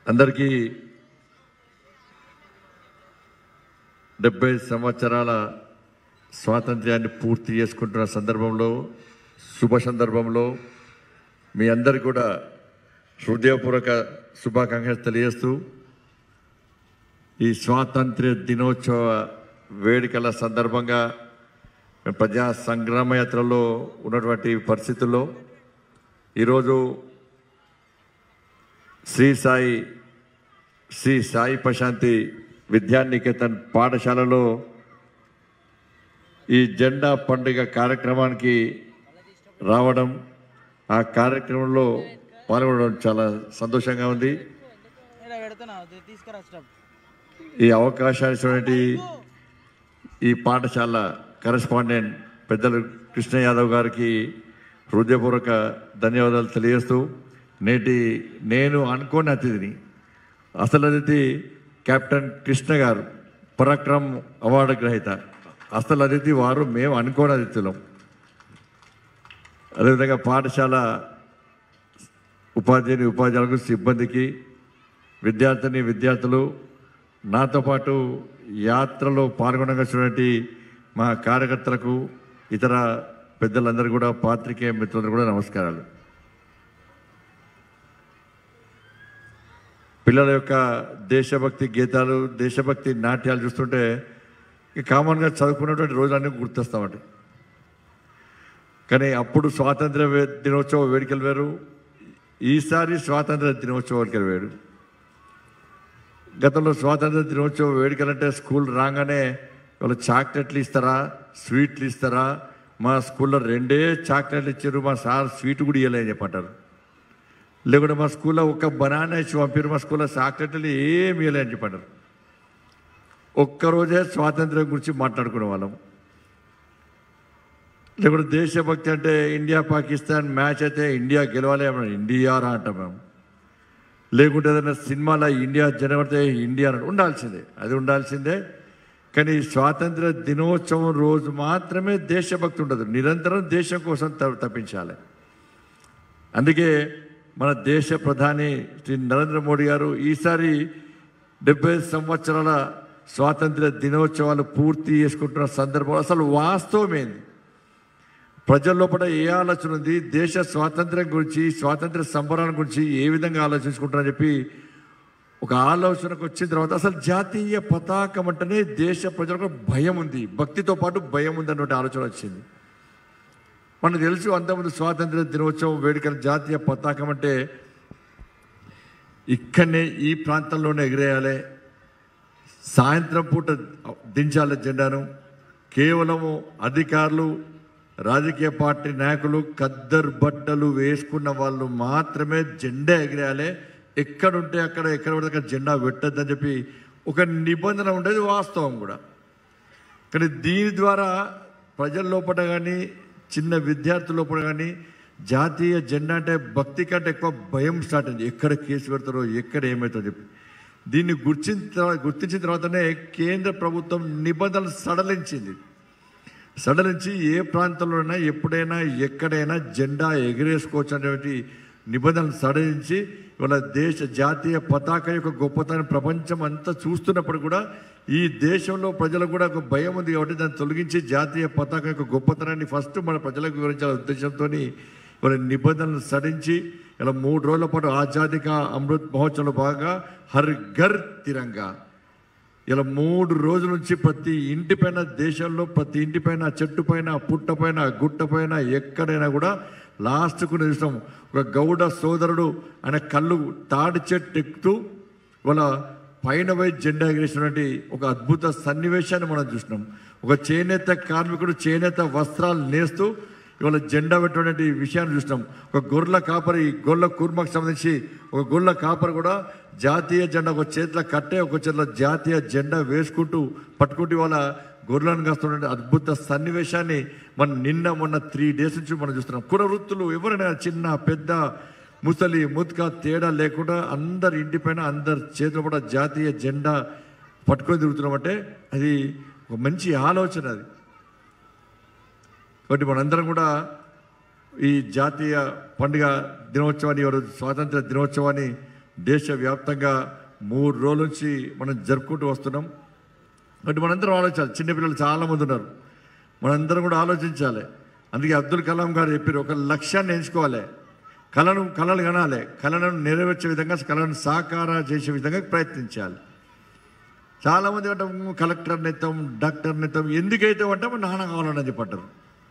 అందరికీ డెబ్బై సంవత్సరాల స్వాతంత్ర్యాన్ని పూర్తి చేసుకుంటున్న సందర్భంలో శుభ సందర్భంలో మీ అందరికీ కూడా హృదయపూర్వక శుభాకాంక్షలు తెలియజేస్తూ ఈ స్వాతంత్ర్య దినోత్సవ వేడుకల సందర్భంగా మేము ప్రజా సంగ్రామ యాత్రలో ఉన్నటువంటి పరిస్థితుల్లో ఈరోజు శ్రీ సాయి శ్రీ సాయి ప్రశాంతి విద్యానికేతన్ పాఠశాలలో ఈ జెండా పండుగ కార్యక్రమానికి రావడం ఆ కార్యక్రమంలో పాల్గొనడం చాలా సంతోషంగా ఉంది ఇక్కడ పెడుతున్నా అది తీసుకురా స్టప్ ఈ అవకాశాన్ని ఇచ్చినటువంటి ఈ పాఠశాల కరెస్పాండెంట్ పెద్దలు కృష్ణ యాదవ్ గారికి హృదయపూర్వక ధన్యవాదాలు తెలియజేస్తూ నేటి నేను అనుకోని అతిథిని అసలు అతిథి కెప్టెన్ కృష్ణ గారు పరాక్రమ్ అవార్డు గ్రహీత అసలు అతిథి వారు మేము అనుకోని అతిథులం అదేవిధంగా పాఠశాల ఉపాధ్యాయుని ఉపాధ్యాయులకు సిబ్బందికి విద్యార్థిని విద్యార్థులు నాతో పాటు యాత్రలో పాల్గొనగలిసినటువంటి మా కార్యకర్తలకు ఇతర పెద్దలందరూ కూడా పాత్రికేయ మిత్రులందరూ కూడా నమస్కారాలు పిల్లల యొక్క దేశభక్తి గీతాలు దేశభక్తి నాట్యాలు చూస్తుంటే ఇక కామన్గా చదువుకున్నటువంటి రోజులన్నీ గుర్తొస్తామండి కానీ అప్పుడు స్వాతంత్ర వే- దినోత్సవ వేడుకలు వేరు ఈసారి స్వాతంత్ర దినోత్సవ వేడుకలు వేరు గతంలో స్వాతంత్ర దినోత్సవ వేడుకలంటే స్కూల్ రాగానే వాళ్ళు చాక్లెట్లు ఇస్తారా స్వీట్లు ఇస్తారా మా స్కూల్లో రెండే చాక్లెట్లు ఇచ్చారు మా సార్ స్వీట్ కూడా ఇవ్వలే అని చెప్పంటారు లేకుంటే మా స్కూల్లో ఒక బనానా ఇచ్చి పంపారు మా స్కూల్లో చాక్లెట్లు ఏమి ఇవ్వలే అని చెప్పంటారు ఒక్కరోజే స్వాతంత్రం గురించి మాట్లాడుకునే వాళ్ళం లేకుంటే దేశభక్తి అంటే ఇండియా పాకిస్తాన్ మ్యాచ్ అయితే ఇండియా గెలవాలి అన్నాం. ఇండియా రా అంటాం మేము లేకుంటే ఏదైనా సినిమాలో ఇండియా జనపడితే ఇండియా అని ఉండాల్సిందే అది ఉండాల్సిందే కానీ స్వాతంత్ర దినోత్సవం రోజు మాత్రమే దేశభక్తి ఉండదు నిరంతరం దేశం కోసం త- తప్పించాలి అందుకే మన దేశ ప్రధాని శ్రీ నరేంద్ర మోడీ గారు ఈసారి డెబ్బై సంవత్సరాల స్వాతంత్ర దినోత్సవాలు పూర్తి చేసుకుంటున్న సందర్భంలో అసలు వాస్తవమేంది ప్రజల లోపల ఏ ఆలోచన ఉంది దేశ స్వాతంత్ర్యం గురించి స్వాతంత్ర సంబరాల గురించి ఏ విధంగా ఆలోచించుకుంటారని చెప్పి ఒక ఆలోచనకు వచ్చిన తర్వాత అసలు జాతీయ పతాకం అంటేనే దేశ ప్రజలకు భయం ఉంది భక్తితో పాటు భయం ఉంది అన్నటువంటి ఆలోచన వచ్చింది మనకు తెలుసు అంతకుముందు స్వాతంత్ర దినోత్సవం వేడుకల జాతీయ పతాకం అంటే ఇక్కడనే ఈ ప్రాంతంలోనే ఎగిరేయాలి సాయంత్రం పూట దించాలి జెండాను కేవలము అధికారులు రాజకీయ పార్టీ నాయకులు ఖద్దరు బట్టలు వేసుకున్న వాళ్ళు మాత్రమే జెండా ఎగిరేయాలి ఎక్కడుంటే అక్కడ ఎక్కడ పడితే అక్కడ జెండా పెట్టద్దని చెప్పి ఒక నిబంధన ఉండేది వాస్తవం కూడా కానీ దీని ద్వారా ప్రజల లోపల కానీ చిన్న విద్యార్థుల లోపల కానీ జాతీయ జెండా అంటే భక్తి కంటే ఎక్కువ భయం స్టార్ట్ అయింది ఎక్కడ కేసు పెడతారో ఎక్కడ ఏమవుతుందో చెప్పి దీన్ని గుర్తించిన తర్వాత గుర్తించిన తర్వాతనే కేంద్ర ప్రభుత్వం నిబంధనలు సడలించింది సడలించి ఏ ప్రాంతంలోనైనా ఎప్పుడైనా ఎక్కడైనా జెండా ఎగరేసుకోవచ్చు అనేటువంటి నిబంధనలు సడలించి ఇవాళ దేశ జాతీయ పతాక యొక్క గొప్పతనం ప్రపంచం అంతా చూస్తున్నప్పుడు కూడా ఈ దేశంలో ప్రజలకు కూడా ఒక భయం ఉంది కాబట్టి దాన్ని తొలగించి జాతీయ పతాక యొక్క గొప్పతనాన్ని ఫస్ట్ మన ప్రజలకు వివరించాల ఉద్దేశంతో ఇవాళ నిబంధనలు సడించి ఇలా మూడు రోజుల పాటు ఆజాదీ కా అమృత్ మహోత్సవంలో భాగంగా హర్ ఘర్ తిరంగా ఇలా మూడు రోజుల నుంచి ప్రతి ఇంటి పైన దేశంలో ప్రతి ఇంటి పైన చెట్టు పైన పుట్ట పైన గుట్ట పైన ఎక్కడైనా కూడా లాస్ట్కు నిమిషం ఒక గౌడ సోదరుడు ఆయన కళ్ళు తాడి చెట్టు ఎక్కుతూ వాళ్ళ పైన పోయి జెండా ఎగిరేసినటువంటి ఒక అద్భుత సన్నివేశాన్ని మనం చూసినాం ఒక చేనేత కార్మికుడు చేనేత వస్త్రాలు నేస్తూ ఇవాళ జెండా పెట్టినటువంటి విషయాన్ని చూసినాం ఒక గొర్రెల కాపరి గొర్రెల కుర్మకు సంబంధించి ఒక గొర్రెల కాపరి కూడా జాతీయ జెండా ఒక చేతిలో కట్టే ఒక చేతిలో జాతీయ జెండా వేసుకుంటూ పట్టుకుంటూ ఇవాళ గొర్రెలను కాస్తున్నటువంటి అద్భుత సన్నివేశాన్ని మనం నిన్న మొన్న త్రీ డేస్ నుంచి మనం చూస్తున్నాం కుల వృత్తులు ఎవరైనా చిన్న పెద్ద ముసలి ముత్క తేడా లేకుండా అందరి ఇంటిపైన అందరి చేతిలో కూడా జాతీయ జెండా పట్టుకొని తిరుగుతున్నామంటే అది ఒక మంచి ఆలోచన అది కాబట్టి మనందరం కూడా ఈ జాతీయ పండుగ దినోత్సవాన్ని ఎవరు స్వాతంత్ర దినోత్సవాన్ని దేశవ్యాప్తంగా మూడు రోజుల నుంచి మనం జరుపుకుంటూ వస్తున్నాం అంటే మనందరం ఆలోచించాలి చిన్నపిల్లలు చాలామంది ఉన్నారు మనందరం కూడా ఆలోచించాలి అందుకే అబ్దుల్ కలాం గారు చెప్పారు ఒక లక్ష్యాన్ని ఎంచుకోవాలి కళను కళలు కనాలి కళలను నెరవేర్చే విధంగా కళను సాకార చేసే విధంగా ప్రయత్నించాలి చాలామంది అంటే కలెక్టర్ నెత్తాం డాక్టర్ నెత్తాం ఎందుకైతే అంటే మా నాన్న కావాలని చెప్పంటారు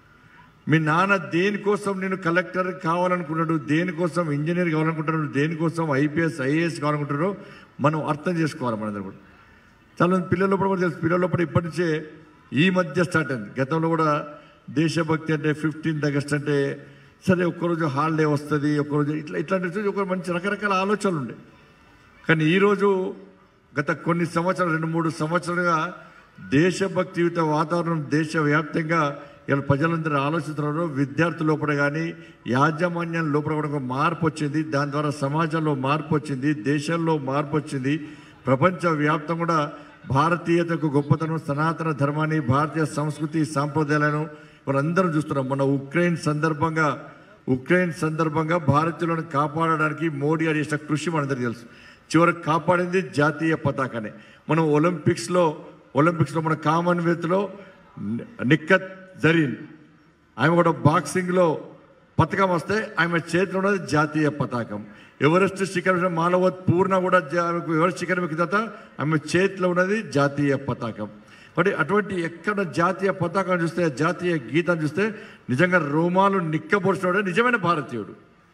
మీ నాన్న దేనికోసం నేను కలెక్టర్ కావాలనుకున్నాడు దేనికోసం ఇంజనీర్ కావాలనుకుంటున్నాడు దేనికోసం ఐపీఎస్ ఐఏఎస్ కావాలనుకుంటున్నారో మనం అర్థం చేసుకోవాలి మనందరం కూడా చాలా మంది పిల్లల లోపల కూడా తెలుసు పిల్లల లోపల ఇప్పటి నుంచే ఈ మధ్య స్టార్ట్ అయింది గతంలో కూడా దేశభక్తి అంటే ఫిఫ్టీన్త్ ఆగస్ట్ అంటే సరే ఒక్కరోజు హాలిడే వస్తుంది ఒక్కరోజు ఇట్లా ఇట్లాంటి ఒక మంచి రకరకాల ఆలోచనలు ఉండే కానీ ఈరోజు గత కొన్ని సంవత్సరాలు రెండు మూడు సంవత్సరాలుగా దేశభక్తియుత వాతావరణం దేశవ్యాప్తంగా ఇలా ప్రజలందరూ ఆలోచిస్తున్నారు విద్యార్థుల లోపల కానీ యాజమాన్యం లోపల కూడా ఒక మార్పు వచ్చింది దాని ద్వారా సమాజంలో మార్పు వచ్చింది దేశంలో మార్పు వచ్చింది ప్రపంచ వ్యాప్తం కూడా భారతీయతకు గొప్పతనం సనాతన ధర్మాన్ని భారతీయ సంస్కృతి సాంప్రదాయాలను వాళ్ళందరం చూస్తున్నాం మన ఉక్రెయిన్ సందర్భంగా ఉక్రెయిన్ సందర్భంగా భారతీయులను కాపాడడానికి మోడీ గారు చేసిన కృషి మనందరికీ తెలుసు చివరికి కాపాడింది జాతీయ పతాకాన్ని మనం ఒలింపిక్స్లో ఒలింపిక్స్లో మన కామన్వెల్త్లో నిక్కత్ జరీన్ ఆమె కూడా బాక్సింగ్లో పథకం వస్తే ఆమె చేతిలో ఉన్నది జాతీయ పతాకం ఎవరెస్ట్ శిఖరం మాలవత్ పూర్ణ కూడా జా- ఆమెకు ఎవరెస్ట్ శిఖరం ఎక్కిన తర్వాత ఆమె చేతిలో ఉన్నది జాతీయ పతాకం కాబట్టి అటువంటి ఎక్కడ జాతీయ పతాకం చూస్తే జాతీయ గీతం చూస్తే నిజంగా రోమాలు నిక్కబొడిచినోడే నిజమైన భారతీయుడు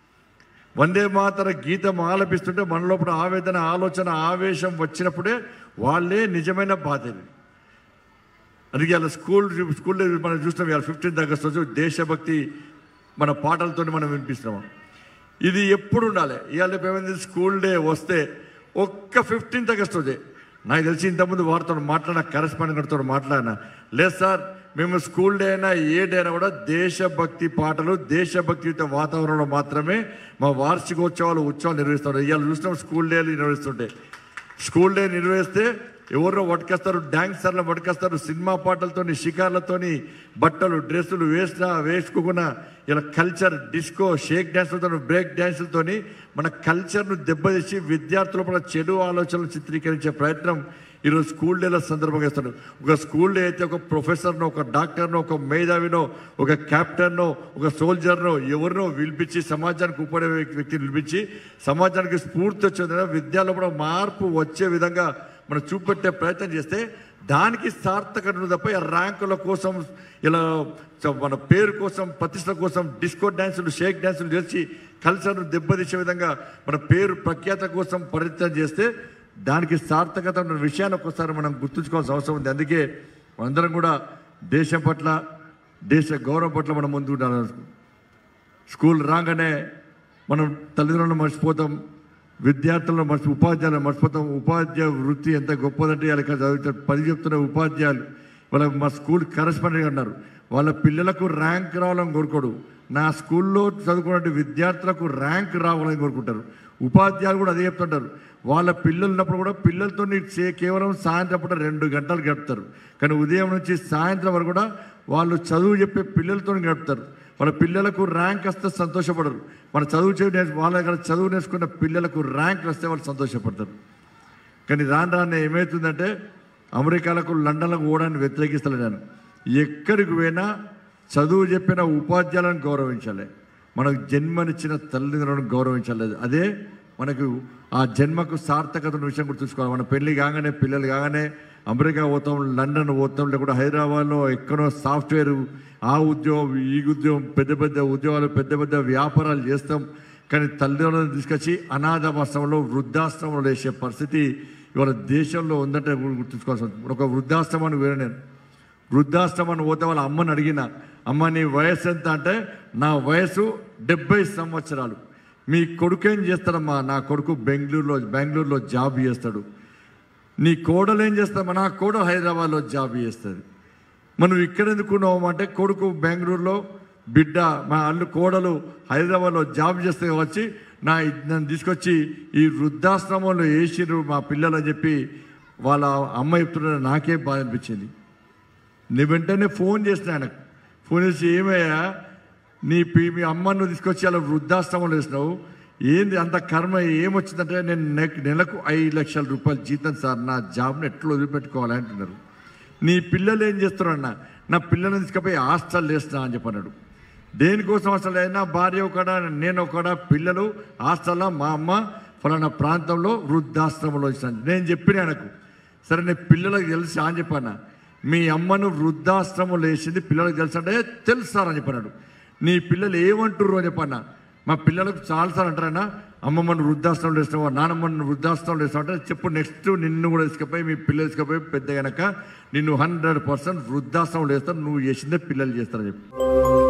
వందే మాతర గీతం ఆలపిస్తుంటే మన లోపల ఆవేదన ఆలోచన ఆవేశం వచ్చినప్పుడే వాళ్ళే నిజమైన బాధ్యత అందుకే అలా స్కూల్ స్కూల్లో మనం చూస్తాం ఇవాళ ఫిఫ్టీన్త్ ఆగస్ట్ రోజు దేశభక్తి మన పాటలతో మనం వినిపిస్తున్నాం ఇది ఎప్పుడు ఉండాలి ఇవాళ రేపు ఏమైంది స్కూల్ డే వస్తే ఒక్క ఫిఫ్టీన్త్ ఆగస్ట్ రోజే నాకు తెలిసి ఇంతకుముందు వారితో మాట్లాడిన కరెస్పాండెంట్తో మాట్లాడినా లేదు సార్ మేము స్కూల్ డే అయినా ఏ డే అయినా కూడా దేశభక్తి పాటలు దేశభక్తియుత వాతావరణంలో మాత్రమే మా వార్షికోత్సవాలు ఉత్సవాలు నిర్వహిస్తారు ఇవాళ చూసినాం స్కూల్ డేలు నిర్వహిస్తుంటే స్కూల్ డే నిర్వహిస్తే ఎవరో వడకేస్తారు డాన్సర్లు వడకేస్తారు సినిమా పాటలతోని షికార్లతోని బట్టలు డ్రెస్సులు వేసినా వేసుకోకుండా ఇలా కల్చర్ డిస్కో షేక్ డ్యాన్స్లతో బ్రేక్ డ్యాన్సులతోని మన కల్చర్ను దెబ్బతీసి విద్యార్థుల పట్ల చెడు ఆలోచనలు చిత్రీకరించే ప్రయత్నం ఈరోజు స్కూల్ డేల సందర్భంగా ఇస్తాడు ఒక స్కూల్ డే అయితే ఒక ప్రొఫెసర్నో ఒక డాక్టర్నో ఒక మేధావినో ఒక క్యాప్టెన్నో ఒక సోల్జర్నో ఎవరినో పిలిపించి సమాజానికి ఉపడే వ్యక్తిని పిలిపించి సమాజానికి స్ఫూర్తి వచ్చే విధంగా విద్యలో కూడా మార్పు వచ్చే విధంగా మనం చూపెట్టే ప్రయత్నం చేస్తే దానికి సార్థకత తప్ప ఈ ర్యాంకుల కోసం ఇలా చ- మన పేరు కోసం ప్రతిష్ట కోసం డిస్కో డ్యాన్సులు షేక్ డ్యాన్సులు చేసి కల్చర్ను దెబ్బతీసే విధంగా మన పేరు ప్రఖ్యాత కోసం ప్రయత్నం చేస్తే దానికి సార్థకత ఉన్న విషయాన్ని ఒక్కసారి మనం గుర్తుంచుకోవాల్సిన అవసరం ఉంది అందుకే మనందరం కూడా దేశం పట్ల దేశ గౌరవం పట్ల మనం ముందు ఉండాలి స్కూల్ రాగానే మనం తల్లిదండ్రులను మర్చిపోతాం విద్యార్థులను మర్చి ఉపాధ్యాయులను మర్చిపోతాం ఉపాధ్యాయ వృత్తి ఎంత గొప్పదంటే వాళ్ళకి చదువుతారు పది చెప్తున్న ఉపాధ్యాయులు వాళ్ళ మా స్కూల్ కరెస్పాండెంట్ అన్నారు వాళ్ళ పిల్లలకు ర్యాంక్ రావాలని కోరుకోడు నా స్కూల్లో చదువుకున్న విద్యార్థులకు ర్యాంక్ రావాలని కోరుకుంటారు ఉపాధ్యాయులు కూడా అదే చెప్తుంటారు వాళ్ళ పిల్లలు ఉన్నప్పుడు కూడా పిల్లలతో కేవలం సాయంత్రం పూట రెండు గంటలు గడుపుతారు కానీ ఉదయం నుంచి సాయంత్రం వరకు కూడా వాళ్ళు చదువు చెప్పే పిల్లలతో గడుపుతారు వాళ్ళ పిల్లలకు ర్యాంక్ వస్తే సంతోషపడరు మన చదువు చే వాళ్ళ దగ్గర చదువు నేర్చుకున్న పిల్లలకు ర్యాంక్ వస్తే వాళ్ళు సంతోషపడతారు కానీ రాను రాను ఏమవుతుందంటే అమెరికాలకు లండన్లకు పోవడానికి వ్యతిరేకిస్తలే నేను ఎక్కడికి పోయినా చదువు చెప్పిన ఉపాధ్యాయులను గౌరవించాలి మనకు జన్మనిచ్చిన తల్లిదండ్రులను గౌరవించాలి అదే మనకు ఆ జన్మకు సార్థకత ఉన్న విషయం గుర్తుంచుకోవాలి మన పెళ్లి కాగానే పిల్లలు కాగానే అమెరికా పోతాం లండన్ పోతాం లేకుండా హైదరాబాద్లో ఎక్కడో సాఫ్ట్వేర్ ఆ ఉద్యోగం ఈ ఉద్యోగం పెద్ద పెద్ద ఉద్యోగాలు పెద్ద పెద్ద వ్యాపారాలు చేస్తాం కానీ తల్లిదండ్రులను తీసుకొచ్చి అనాథాశ్రమంలో వృద్ధాశ్రమంలో వేసే పరిస్థితి ఇవాళ దేశంలో ఉందంటే గుర్తుంచుకోవాల్సి ఉంటుంది. ఒక వృద్ధాశ్రమాన్ని వేరే నేను వృద్ధాశ్రమాన్ని పోతే వాళ్ళ అమ్మని అడిగిన అమ్మ నీ వయసు ఎంత అంటే నా వయసు డెబ్బై సంవత్సరాలు మీ కొడుకు ఏం చేస్తాడమ్మా నా కొడుకు బెంగళూరులో బెంగళూరులో జాబ్ చేస్తాడు నీ కోడలు ఏం చేస్తామా నా కోడలు హైదరాబాద్లో జాబ్ చేస్తుంది మనం ఇక్కడ ఎందుకున్నాము అంటే కొడుకు బెంగళూరులో బిడ్డ మా అల్లు కోడలు హైదరాబాద్లో జాబ్ చేస్తే వచ్చి నా నన్ను తీసుకొచ్చి ఈ వృద్ధాశ్రమంలో వేసిర్రు మా పిల్లలు అని చెప్పి వాళ్ళ అమ్మ చెప్తున్నారు నాకే బాధ అనిపించింది నీ వెంటనే ఫోన్ చేసిన ఆయనకు ఫోన్ చేసి ఏమయ్యా నీ పి మీ అమ్మను తీసుకొచ్చి అలా వృద్ధాశ్రమంలో వేసినావు ఏంది అంత కర్మ ఏమొచ్చిందంటే నేను నెక్ నెలకు ఐదు లక్షల రూపాయలు జీతం సార్ నా జాబ్ని ఎట్లా వదిలిపెట్టుకోవాలి అంటున్నారు నీ పిల్లలు ఏం చేస్తారన్న నా పిల్లల్ని తీసుకుపోయి హాస్టల్ వేస్తున్నా అని చెప్పన్నాడు దేనికోసం హాస్టల్ అయినా భార్య ఒకడ నేను ఒకడ పిల్లలు హాస్టల్లో మా అమ్మ ఫలానా ప్రాంతంలో వృద్ధాశ్రమంలో ఇస్తాను నేను చెప్పిన ఆయనకు సరే నేను పిల్లలకు తెలిసి అని చెప్పాను మీ అమ్మను వృద్ధాశ్రమంలో వేసింది పిల్లలకు తెలుసు అంటే తెలుసు సార్ అని చెప్పన్నాడు నీ పిల్లలు ఏమంటుర్రు అని చెప్పన్నా మా పిల్లలకు చాలాసార్లు అంటారన్నా అమ్మమ్మను వృద్ధాశ్రమంలో వేసినావా నాన్నమ్మను వృద్ధాశ్రమంలో వేసినావు అంటే చెప్పు నెక్స్ట్ నిన్ను కూడా తీసుకుపోయి మీ పిల్లలు తీసుకుపోయి పెద్ద గనక నిన్ను హండ్రెడ్ పర్సెంట్ వృద్ధాశ్రమంలో వేస్తాను నువ్వు చేసిందే పిల్లలు చేస్తారని చెప్పి